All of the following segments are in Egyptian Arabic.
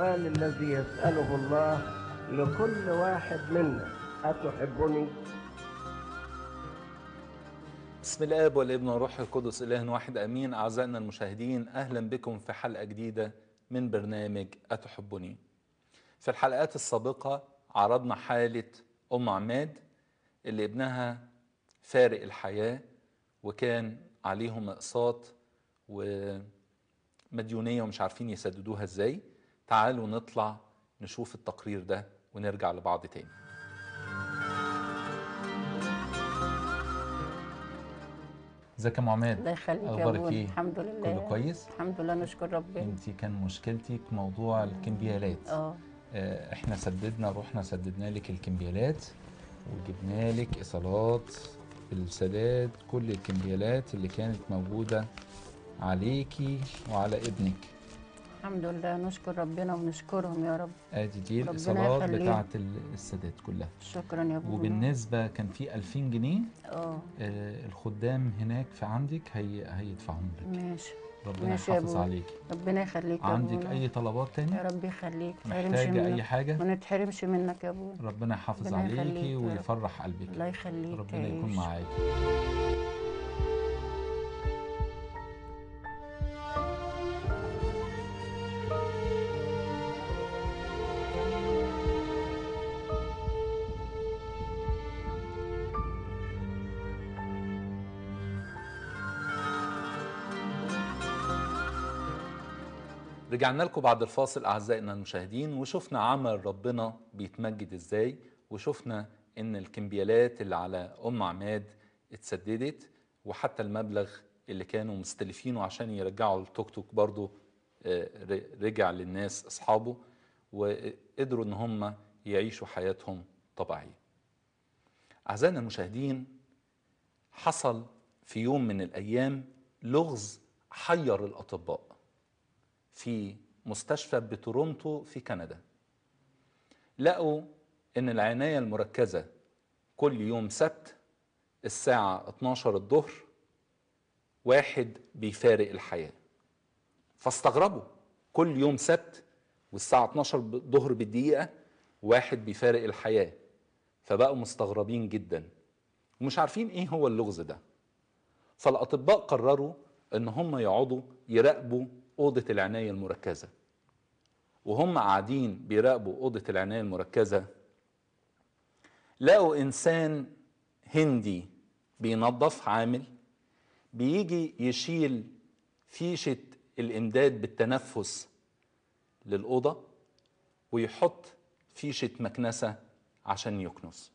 السؤال الذي يسأله الله لكل واحد منا أتحبني؟ بسم الاب والابن والروح القدس اله واحد امين اعزائنا المشاهدين اهلا بكم في حلقه جديده من برنامج اتحبني في الحلقات السابقه عرضنا حاله ام عماد اللي ابنها فارق الحياه وكان عليهم اقساط ومديونيه ومش عارفين يسددوها ازاي تعالوا نطلع نشوف التقرير ده ونرجع لبعض تاني ازيك يا ام عماد الله يخليك يا اخبارك ابونا ايه الحمد لله كله كويس الحمد لله نشكر ربنا انت كان مشكلتك موضوع الكمبيالات اه آه، احنا سددنا رحنا سددنا لك الكمبيالات وجبنا لك ايصالات بالسداد كل الكمبيالات اللي كانت موجوده عليكي وعلى ابنك الحمد لله نشكر ربنا ونشكرهم يا رب ادي دي ربنا الايصالات يخليك. بتاعه السداد كلها شكرا يا ابونا وبالنسبه كان في 2000 جنيه اه آه، الخدام هناك في عندك هي هيدفعهم لك ماشي ربنا ماشي يا يحافظ أبونا. عليكي ربنا يخليك يا عندك ابونا اي طلبات تاني يا رب يخليك ما تحرمش محتاجه اي منك حاجه ما نتحرمش منك يا ابونا ربنا يحافظ ربنا يخليك عليكي يا رب. ويفرح قلبك الله يخليك ربنا يكون تعيش. معاكي رجعنا لكم بعد الفاصل اعزائنا المشاهدين وشفنا عمل ربنا بيتمجد ازاي وشفنا ان الكمبيالات اللي على ام عماد اتسددت وحتى المبلغ اللي كانوا مستلفينه عشان يرجعوا التوك توك برضه آه، ر- رجع للناس اصحابه وقدروا ان هم يعيشوا حياتهم طبيعيه. اعزائنا المشاهدين حصل في يوم من الايام لغز حير الاطباء. في مستشفى بتورونتو في كندا لقوا ان العناية المركزة كل يوم سبت الساعة 12 الظهر واحد بيفارق الحياة فاستغربوا كل يوم سبت والساعة 12 الظهر بالدقيقة واحد بيفارق الحياة فبقوا مستغربين جدا ومش عارفين ايه هو اللغز ده فالأطباء قرروا إن هم يقعدوا يراقبوا أوضة العناية المركزة وهم قاعدين بيراقبوا أوضة العناية المركزة لقوا إنسان هندي بينظف عامل بيجي يشيل فيشة الإمداد بالتنفس للأوضة ويحط فيشة مكنسة عشان يكنس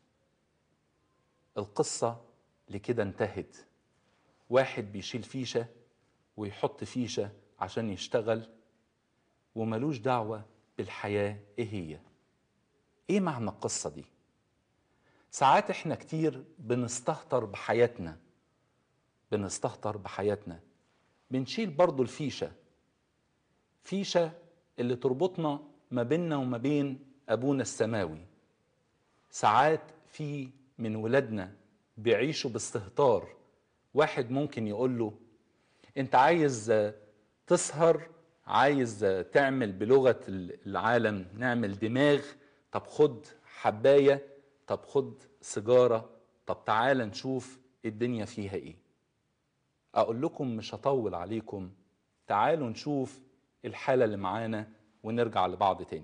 القصة لكده انتهت واحد بيشيل فيشة ويحط فيشة عشان يشتغل وملوش دعوة بالحياة ايه هي ايه معنى القصة دي ساعات احنا كتير بنستهتر بحياتنا بنستهتر بحياتنا بنشيل برضو الفيشة فيشة اللي تربطنا ما بيننا وما بين أبونا السماوي ساعات في من ولادنا بيعيشوا باستهتار واحد ممكن يقول له انت عايز آه، تسهر عايز آه، تعمل بلغة العالم نعمل دماغ طب خد حباية طب خد سيجارة طب تعالى نشوف الدنيا فيها ايه اقول لكم مش هطول عليكم تعالوا نشوف الحالة اللي معانا ونرجع لبعض تاني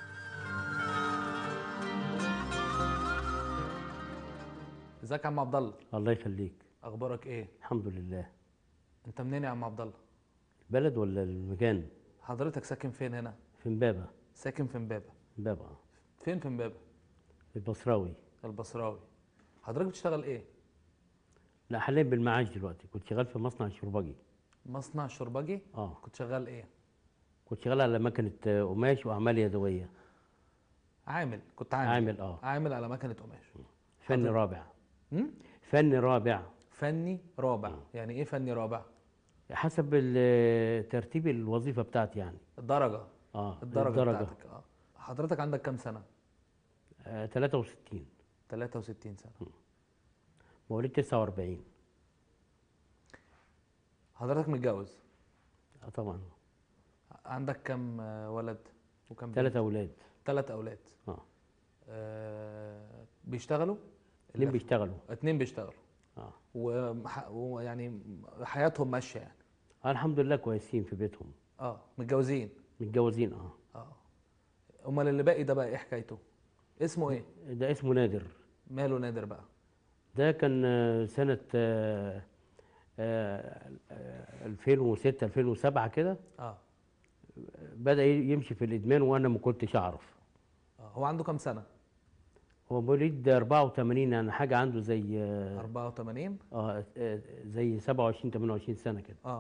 ازيك يا عم عبد الله الله يخليك اخبارك ايه الحمد لله انت منين يا عم عبد الله البلد ولا المكان حضرتك ساكن فين هنا في امبابة ساكن في امبابه امبابة آه. فين في امبابه في البصراوي البصراوي حضرتك بتشتغل ايه لا حاليا بالمعاش دلوقتي كنت شغال في مصنع شربجي مصنع شربجي اه كنت شغال ايه كنت شغال على مكنة آه، قماش وأعمال يدوية عامل كنت عامل عامل اه عامل على مكنه قماش فن حضرتك- رابع هم؟ فن رابع فني رابع يعني ايه فني رابع حسب ال- ترتيب الوظيفة بتاعتي يعني الدرجه اه الدرجه, الدرجة بتاعتك اه حضرتك عندك كام سنه آه 63 63 سنه مواليد 49 حضرتك متجوز اه طبعا عندك كام آه، ولد وكم ثلاث اولاد ثلاث اولاد اه آه بيشتغلوا اتنين اللي- بيشتغلوا اتنين بيشتغلوا اه ومح- ويعني حياتهم ماشيه يعني آه، الحمد لله كويسين في بيتهم اه متجوزين متجوزين اه اه امال اللي باقي ده بقى ايه حكايته اسمه ايه ده اسمه نادر ماله نادر بقى ده كان آه، سنة آه، آه، آه، 2006 2007 كده اه بدأ يمشي في الإدمان وأنا ما كنتش أعرف آه. هو عنده كام سنه هو مواليد 84 يعني حاجة عنده زي آه 84 آه، آه، زي 27 28 سنة كده اه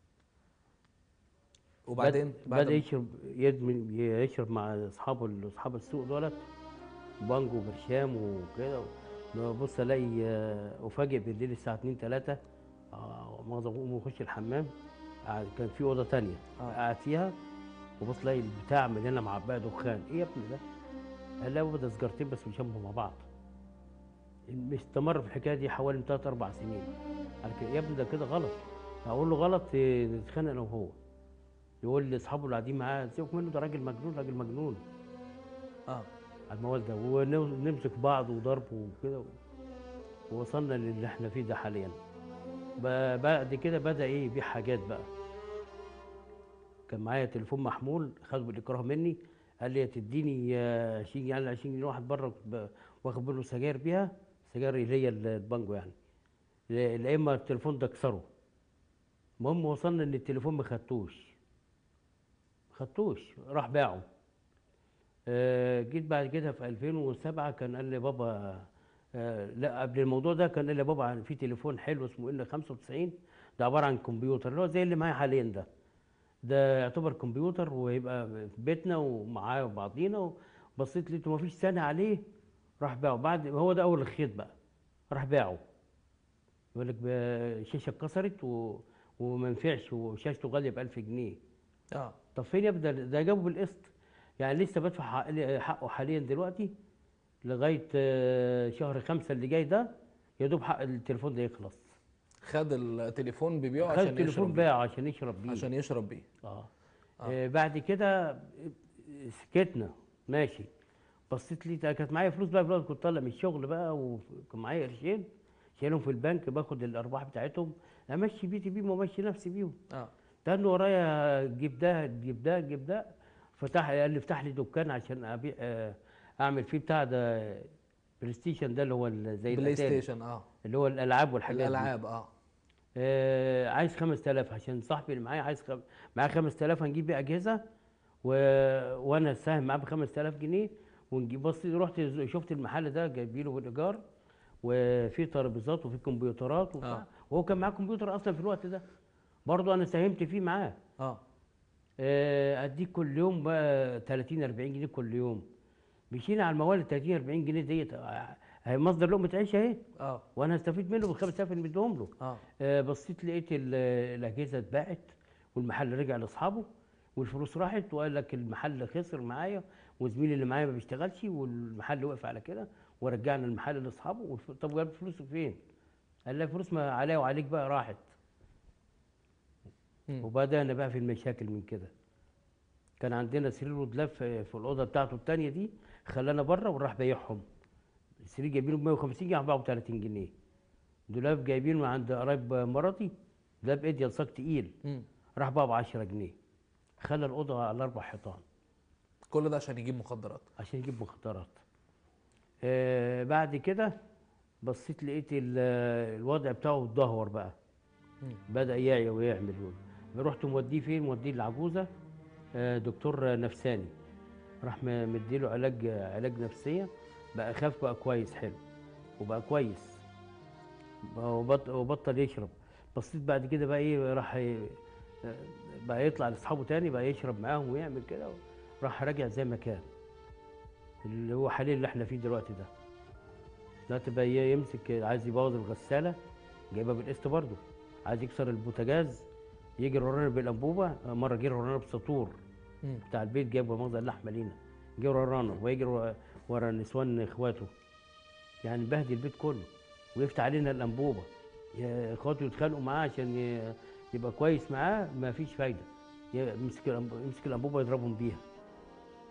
وبعدين بد- بعد بدأ ما- يشرب يدمن يشرب مع أصحابه أصحاب السوق دولت بانجو وبرشام وكده ببص ألاقي آه، أفاجئ بالليل الساعة 2 3 مؤاخذة أقوم أخش الحمام قاعد- كان في أوضة تانية آه. قاعد فيها وبص ألاقي البتاع مليانة معبأة دخان إيه يا ابني ده؟ قال لا يا بابا ده سجارتين بس بيشموا مع بعض استمر في الحكايه دي حوالي 3 4 سنين قال كده يا ابني ده كده غلط اقول له غلط إيه، نتخانق انا وهو يقول لي اصحابه اللي قاعدين معاه سيبك منه ده راجل مجنون راجل مجنون اه على الموال ده ونمسك بعض وضرب وكده ووصلنا للي احنا فيه ده حاليا ب- بعد كده بدا ايه يبيع حاجات بقى كان معايا تليفون محمول خده بالاكراه مني قال لي تديني آه، 20 يعني 20 جنيه واحد بره ب- واخد منه سجاير بيها سجاير اللي هي البانجو يعني لا لا اما التليفون ده اكسره المهم وصلنا ان التليفون ما خدتوش ما خدتوش راح باعه آه، جيت بعد كده في 2007 كان قال لي بابا آه، لا قبل الموضوع ده كان قال لي بابا عن- في تليفون حلو اسمه ان 95 ده عباره عن كمبيوتر اللي هو زي اللي معايا حاليا ده ده يعتبر كمبيوتر ويبقى في بيتنا ومعاه وبعضينا بصيت لقيته ما فيش سنه عليه راح باعه بعد هو ده اول الخيط بقى راح باعه يقول لك ب- الشاشه اتكسرت و... وما نفعش وشاشته غاليه ب 1000 جنيه اه طب فين يبدا ده جابه بالقسط يعني لسه بدفع حق- حقه حاليا دلوقتي لغايه آه، شهر خمسة اللي جاي ده يا دوب حق التليفون ده يخلص خد التليفون بيبيعه خد عشان التليفون يشرب بيه. باعه عشان يشرب بيه عشان يشرب بيه اه آه، بعد كده سكتنا ماشي بصيت لي ده كانت معايا فلوس بقى في الوقت كنت طالع من الشغل بقى وكان معايا قرشين شايلهم في البنك باخد الارباح بتاعتهم امشي بيتي بيهم وامشي نفسي بيهم اه تاني ورايا جيب ده جيب ده جيب ده فتح قال لي افتح لي دكان عشان ابيع آه، اعمل فيه بتاع ده بلاي ستيشن ده اللي هو ال- زي بلاي الأتاري، ستيشن اه اللي هو الالعاب والحاجات دي الالعاب اه آه عايز 5000 عشان صاحبي اللي معايا عايز خم... معاه 5000 هنجيب بيه اجهزه و... وانا ساهم معاه ب 5000 جنيه ونجيب بص رحت ز- شفت المحل ده جايبينه بالايجار وفي ترابيزات وفي كمبيوترات وبتاع آه. وهو كان معاه كمبيوتر اصلا في الوقت ده برضه انا ساهمت فيه معاه اه آه، اديك كل يوم بقى 30 40 جنيه كل يوم مشينا على الموال 30 40 جنيه ديت آه، هي مصدر لقمه عيش اهي اه وانا هستفيد منه بال 5000 اللي بديهم له اه آه، بصيت لقيت ال- الاجهزه اتباعت والمحل رجع لاصحابه والفلوس راحت وقال لك المحل خسر معايا وزميلي اللي معايا ما بيشتغلش والمحل وقف على كده ورجعنا المحل لاصحابه والف... طب جاب فلوسه فين؟ قال لي الفلوس ما عليا وعليك بقى راحت مم. وبدانا بقى في المشاكل من كده كان عندنا سرير ودولاب في في الاوضه بتاعته الثانيه دي خلانا بره وراح بايعهم السرير جايبينه ب 150 جنيه هبيعه ب 30 جنيه دولاب جايبينه من عند قرايب مراتي دولاب ايد يلصاق تقيل مم. راح باعه ب 10 جنيه خلى الاوضه على اربع حيطان كل ده عشان يجيب مخدرات عشان يجيب مخدرات آه بعد كده بصيت لقيت ال- الوضع بتاعه اتدهور بقى مم. بدا يعيا ويعمل رحت موديه فين موديه العجوزه آه دكتور نفساني راح م- مديله علاج علاج نفسيه بقى خاف بقى كويس حلو وبقى كويس بقى وبط- وبطل يشرب بصيت بعد كده بقى ايه راح ي- آه، بقى يطلع لاصحابه تاني بقى يشرب معاهم ويعمل كده راح راجع زي ما كان اللي هو حاليا اللي احنا فيه دلوقتي ده دلوقتي بقى ي- يمسك عايز يبوظ الغساله جايبها بالقسط برضه عايز يكسر البوتاجاز يجري ورانا بالانبوبه مره جري ورانا بسطور مم. بتاع البيت جايب مخزن اللحمه لينا جري ورانا ويجري ورا- ورا نسوان اخواته يعني بهدل البيت كله ويفتح علينا الانبوبه يا اخواته يتخانقوا معاه عشان ي- يبقى كويس معاه ما فيش فايده يمسك الأنب- يمسك الانبوبه يضربهم بيها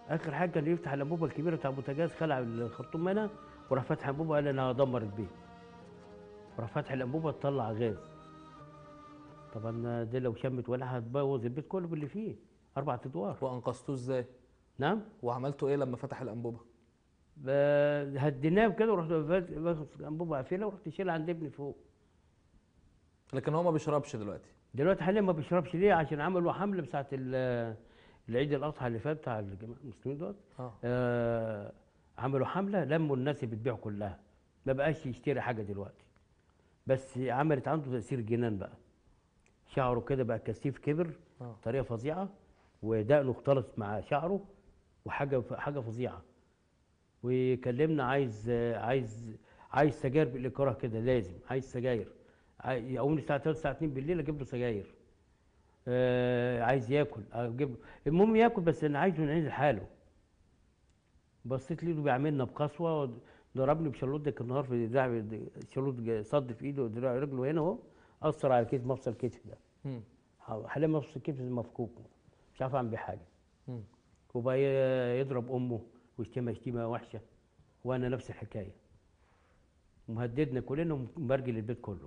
اخر حاجه كان يفتح الانبوبه الكبيره بتاع البوتاجاز خلع الخرطوم منها وراح فاتح الانبوبه قال انا هدمر البيت وراح فاتح الانبوبه تطلع غاز طبعا دي لو شمت ولا هتبوظ البيت كله باللي فيه اربع ادوار وانقذتوه ازاي نعم وعملتوا ايه لما فتح الانبوبه ب- هديناه كده ورحت فات- واخد انبوبه قافله ورحت شايلها عند ابني فوق لكن هو ما بيشربش دلوقتي دلوقتي حاليا ما بيشربش ليه عشان عملوا حمله بساعه ال- العيد الاضحى اللي فات بتاع الجماعه المسلمين دول اه آه عملوا حمله لموا الناس اللي بتبيع كلها ما بقاش يشتري حاجه دلوقتي بس عملت عنده تاثير جنان بقى شعره كده بقى كثيف كبر اه طريقه فظيعه ودقنه اختلط مع شعره وحاجه حاجه فظيعه وكلمنا عايز عايز عايز سجاير بالاكراه كده لازم عايز سجاير عاي- يقوم الساعه 3 الساعه 2 بالليل اجيب له سجاير آه عايز ياكل اجيب له المهم ياكل بس انا عايزه نعيد حاله بصيت لقيته بيعملنا بقسوه ضربني بشلوط ده كان النهار في دراع شلوط جا- صد في ايده ودراع رجله هنا اهو اثر على كتف مفصل الكتف ده مم. حاليا مفصل الكتف مفكوك مش عارف اعمل بيه حاجه مم. وبقى ي- يضرب امه ويشتمها شتيمه وحشه وانا نفس الحكايه مهددنا كلنا ومبرجل البيت كله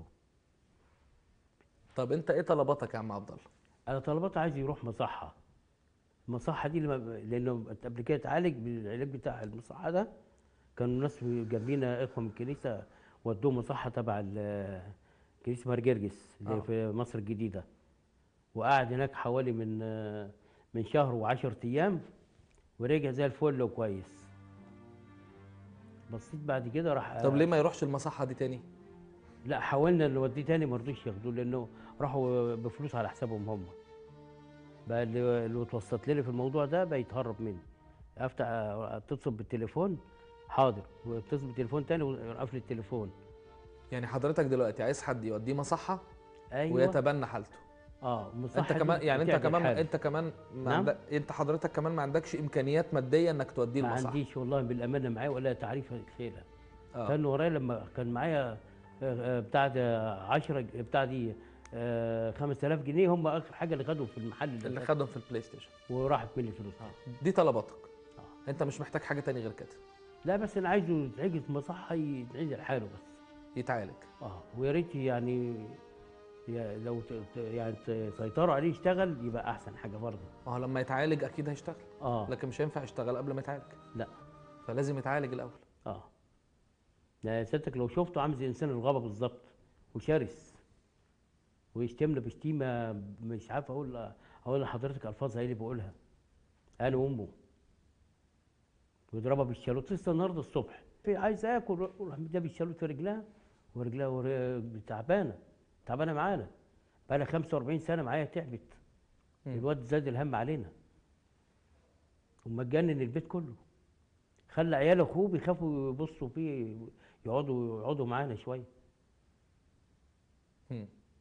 طب انت ايه طلباتك يا عم عبد الله انا طلبات عايز يروح مصحه المصحه دي لما لانه قبل كده اتعالج بالعلاج بتاع المصحه ده كانوا ناس جنبينا اخوه من الكنيسه ودوه مصحه تبع ال- كنيسه مرجرجس اللي آه. في مصر الجديده وقعد هناك حوالي من من شهر وعشرة ايام ورجع زي الفل وكويس بصيت بعد كده راح طب ليه ما يروحش المصحه دي تاني لا حاولنا نوديه تاني ما رضوش ياخدوه لانه راحوا بفلوس على حسابهم هم بقى اللي اللي اتوسط لي في الموضوع ده بقى يتهرب مني افتح اتصل بالتليفون حاضر واتصل بالتليفون تاني وقفل التليفون يعني حضرتك دلوقتي عايز حد يوديه مصحه ايوه ويتبنى حالته اه انت المصحة دي كمان يعني انت بتعمل كمان حالة. انت كمان ما نعم. عندك انت حضرتك كمان ما عندكش امكانيات ماديه انك توديه ما المصحه عنديش والله بالامانه معايا ولا تعريف شيلها اه كان ورايا لما كان معايا آه، آه، بتاع ده 10 ج- بتاع دي آه، 5000 جنيه هم اخر حاجه اللي خدوا في المحل اللي اللي خدهم في البلاي ستيشن وراحت مني فلوس دي طلباتك آه. انت مش محتاج حاجه تاني غير كده لا بس انا عايزه يتعجز مصحه يتعجز لحاله بس يتعالج اه ويا ريت يعني يا- لو ت- ت- يعني تسيطروا عليه يشتغل يبقى احسن حاجه برضه ما هو لما يتعالج اكيد هيشتغل اه لكن مش هينفع يشتغل قبل ما يتعالج لا فلازم يتعالج الاول اه ده سيادتك لو شفته عامل زي انسان الغابه بالظبط وشرس ويشتمنا بشتيمه مش عارف اقول اقول لحضرتك الفاظ ايه اللي بقولها انا وامه ويضربها بالشالوت لسه النهارده الصبح في عايز اكل وراح مديها بالشالوت في رجلها ورجلها ور- تعبانه تعبانه معانا بقى لها 45 سنه معايا تعبت مم. الواد زاد الهم علينا ومجنن البيت كله خلى عيال اخوه بيخافوا يبصوا فيه يقعدوا يقعدوا معانا شويه مم.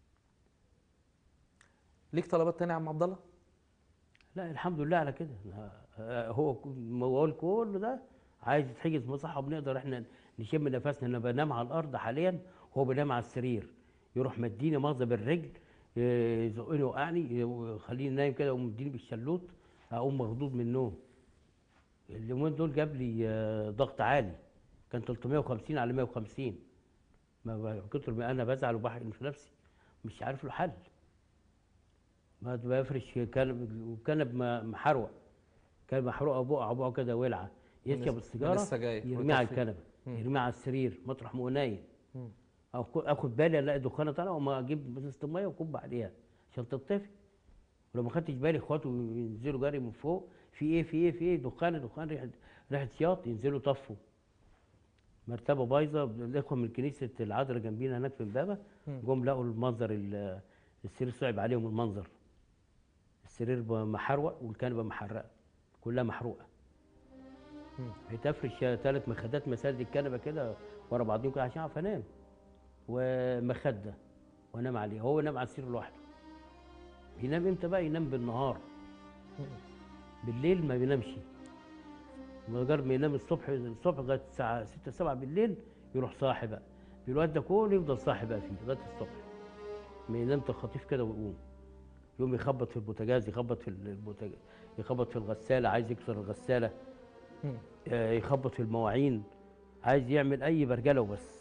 ليك طلبات تانية يا عم عبد الله لا الحمد لله على كده آه، هو ك- موال كله ده عايز يتحجز مصحه وبنقدر احنا نشم نفسنا انا بنام على الارض حاليا وهو بينام على السرير يروح مديني مغزى بالرجل ي- يزقني وقعني ويخليني نايم كده ومديني بالشلوت اقوم مخضوض من النوم اليومين دول جاب لي آه، ضغط عالي كان 350 على 150 ما ب- كتر ما انا بزعل وبحرق في نفسي مش عارف له حل ما بفرش كنب وكنب م- محروق كان محروق ابوه ابوه كده ولعه يشرب من السيجاره السجاير يرميها على ويطفي. الكنبه مم. يرميها على السرير مطرح ما هو نايم مم. او كو- اخد بالي الاقي دخانه طالعه وما اجيب ازازه الميه واكب عليها عشان تطفي ولو ما خدتش بالي اخواته ينزلوا جري من فوق في ايه في ايه في ايه دخان دخان ريحه ريحه شياط ينزلوا طفوا مرتبه بايظه الاخوه من كنيسه العذراء جنبينا هناك في امبابه مم. جم لقوا المنظر ال- السرير صعب عليهم المنظر السرير ب- محروق والكنبه محرقه كلها محروقه مم. هتفرش ثلاث مخدات مساند الكنبه كده ورا بعضهم كده عشان اعرف انام ومخده وانام عليه هو نام على السرير لوحده بينام امتى بقى ينام بالنهار بالليل ما بينامش مجرد ما ينام الصبح الصبح لغايه الساعه 6 7 بالليل يروح صاحي بقى الواد ده كله يفضل صاحي بقى فيه لغايه الصبح ما ينام تخطيف كده ويقوم يقوم يخبط في البوتاجاز يخبط في البوتاجاز يخبط في الغساله عايز يكسر الغساله مم. آه، يخبط في المواعين عايز يعمل اي برجله وبس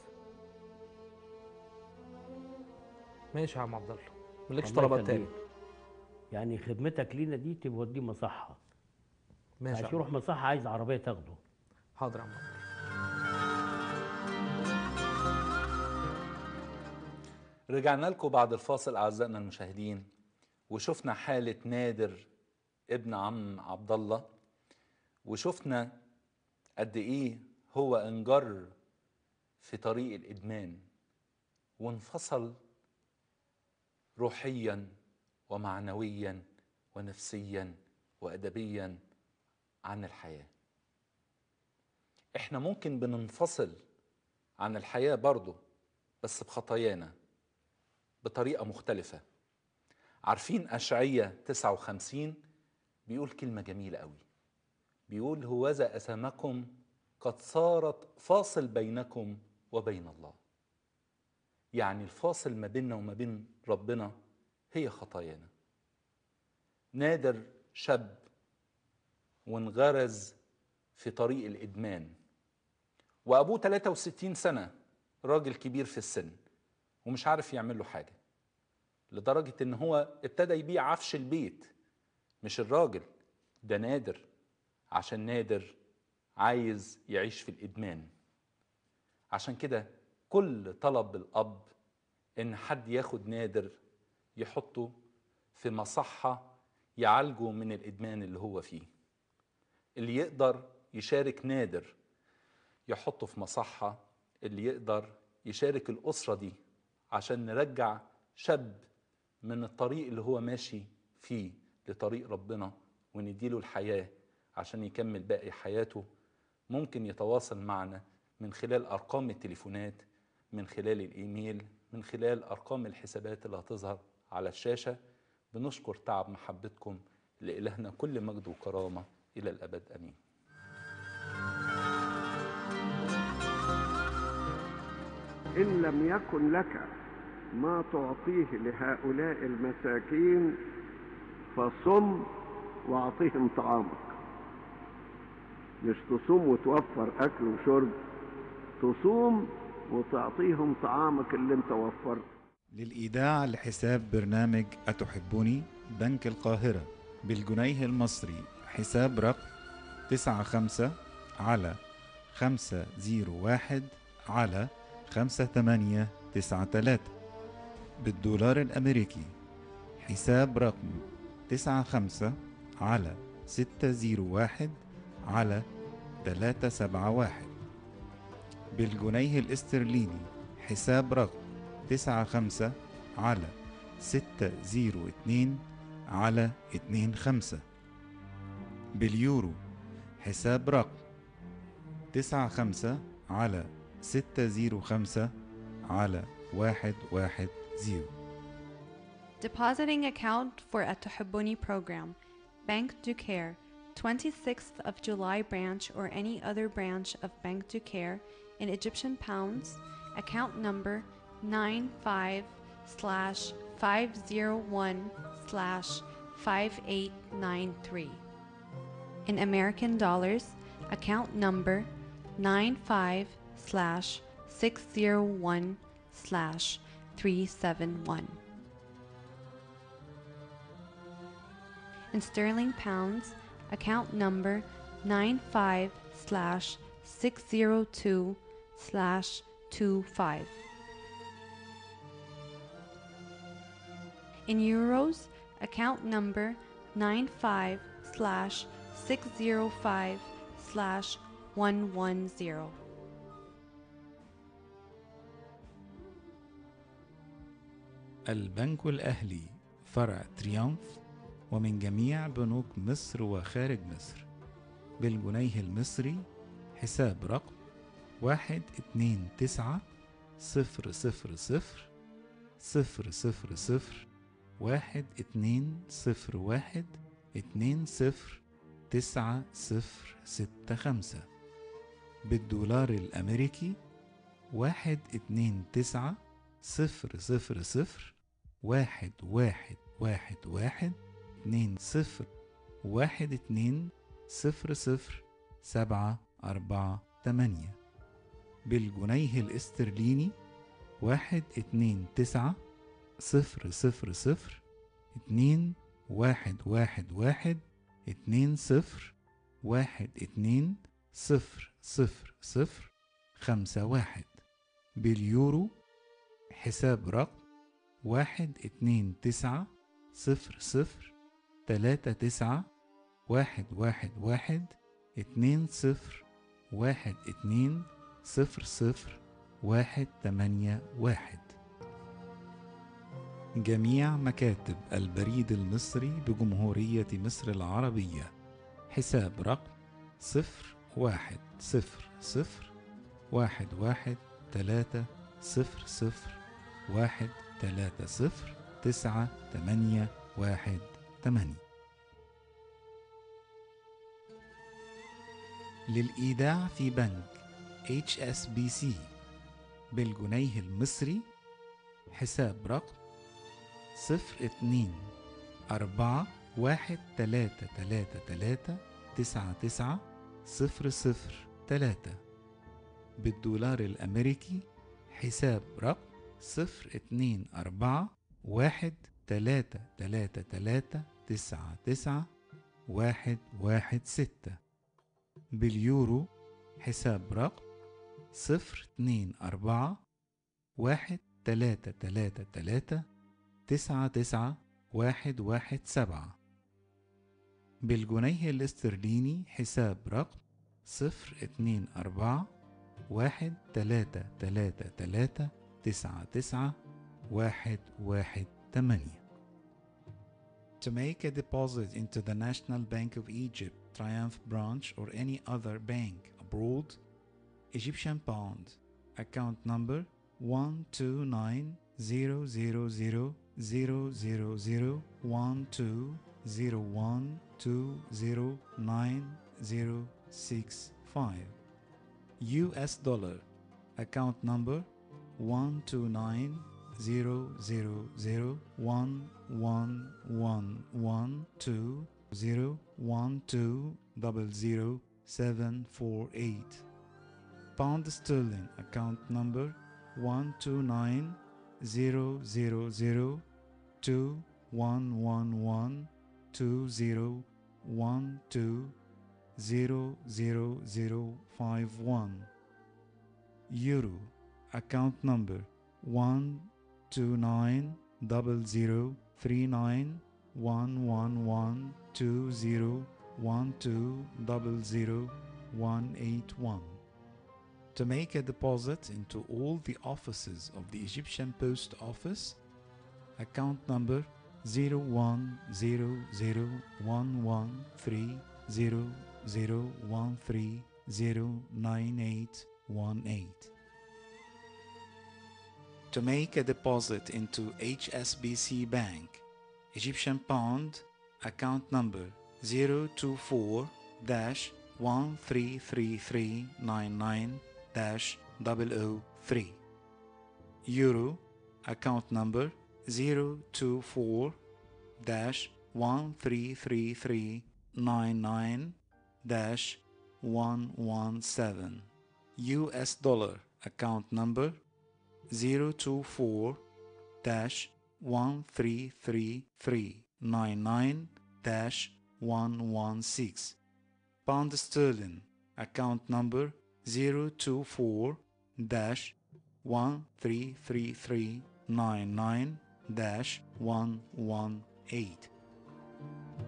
ماشي يا عم عبد الله مالكش الله طلبات تاني يخليك. يعني خدمتك لينا دي توديه مصحه ماشي عايز يا عم. يروح مصحه عايز عربيه تاخده حاضر يا عم عبد الله. رجعنا لكم بعد الفاصل اعزائنا المشاهدين وشفنا حاله نادر ابن عم عبد الله وشفنا قد ايه هو انجر في طريق الادمان وانفصل روحيا ومعنويا ونفسيا وادبيا عن الحياه احنا ممكن بننفصل عن الحياه برضه بس بخطايانا بطريقة مختلفة عارفين أشعية 59 بيقول كلمة جميلة قوي بيقول هوذا أسامكم قد صارت فاصل بينكم وبين الله يعني الفاصل ما بيننا وما بين ربنا هي خطايانا نادر شاب وانغرز في طريق الإدمان وأبوه 63 سنة راجل كبير في السن ومش عارف يعمل له حاجة لدرجة إن هو ابتدى يبيع عفش البيت مش الراجل ده نادر عشان نادر عايز يعيش في الإدمان عشان كده كل طلب الأب إن حد ياخد نادر يحطه في مصحة يعالجه من الإدمان اللي هو فيه اللي يقدر يشارك نادر يحطه في مصحة اللي يقدر يشارك الأسرة دي عشان نرجع شاب من الطريق اللي هو ماشي فيه لطريق ربنا ونديله الحياة عشان يكمل باقي حياته ممكن يتواصل معنا من خلال أرقام التليفونات من خلال الإيميل من خلال أرقام الحسابات اللي هتظهر على الشاشة بنشكر تعب محبتكم لإلهنا كل مجد وكرامة إلى الأبد أمين إن لم يكن لك ما تعطيه لهؤلاء المساكين فصم واعطيهم طعامك مش تصوم وتوفر أكل وشرب تصوم وتعطيهم طعامك اللي انت وفرته للإيداع لحساب برنامج أتحبني بنك القاهرة بالجنيه المصري حساب رقم تسعة خمسة على خمسة زيرو واحد على خمسة تمانية تسعة تلاتة بالدولار الأمريكي حساب رقم تسعة خمسة على ستة زيرو واحد على تلاتة سبعة واحد بالجنيه الاسترليني حساب رقم تسعة خمسة على ستة زيرو اتنين على اتنين خمسة باليورو حساب رقم تسعة خمسة على ستة زيرو خمسة على واحد واحد زيرو Depositing account for Atuhabuni program, Bank Ducaire, 26th of July branch or any other branch of Bank Ducaire in Egyptian pounds, account number 95 slash 501 slash 5893. In American dollars, account number 95 slash 601 slash 371. in sterling pounds, account number 95 slash 602 slash 25. In euros, account number 95 slash 605 slash 110. البنك الأهلي فرع تريومف ومن جميع بنوك مصر وخارج مصر بالجنيه المصري حساب رقم واحد اتنين تسعة صفر صفر صفر صفر صفر صفر واحد اتنين صفر واحد اتنين صفر تسعة صفر ستة خمسة بالدولار الأمريكي واحد اتنين تسعة صفر صفر صفر واحد واحد واحد واحد اتنين صفر واحد اتنين صفر صفر سبعة أربعة تمانية بالجنيه الاسترليني واحد اتنين تسعة صفر صفر صفر اتنين واحد واحد واحد اتنين صفر واحد اتنين صفر صفر صفر خمسة واحد باليورو حساب رقم واحد اتنين تسعة صفر صفر تلاتة تسعة واحد واحد واحد اتنين صفر واحد اتنين صفر صفر واحد تمانية واحد جميع مكاتب البريد المصري بجمهورية مصر العربية حساب رقم صفر واحد صفر صفر واحد واحد تلاتة صفر صفر واحد تلاتة صفر تسعة تمانية واحد تمانية للإيداع في بنك HSBC بالجنيه المصري حساب رقم صفر اتنين أربعة واحد تلاتة تلاتة تلاتة تسعة تسعة صفر صفر تلاتة بالدولار الأمريكي حساب رقم صفر اتنين أربعة واحد تلاتة تلاتة تلاتة تسعة تسعة واحد واحد ستة باليورو حساب رقم صفر اتنين أربعة واحد تلاتة تلاتة تلاتة تسعة تسعة واحد واحد سبعة بالجنيه الاسترليني حساب رقم صفر اتنين أربعة واحد تلاتة تلاتة تلاتة تسعة تسعة واحد واحد تمانية To make a deposit into the National Bank of Egypt, Triumph Branch, or any other bank abroad, Egyptian Pound, account number 12900001201209065 US dollar account number 12900111201200748 Pound sterling account number 129002112000051 Euro account number 1290039112012000181 to make a deposit into all the offices of the Egyptian Post Office, account number 0100113001309818. To make a deposit into HSBC Bank, Egyptian Pound, account number 024 133399 003 Euro account number 024 133399 117 US dollar account number 024 133399 116 Pound sterling account number 024 133399 118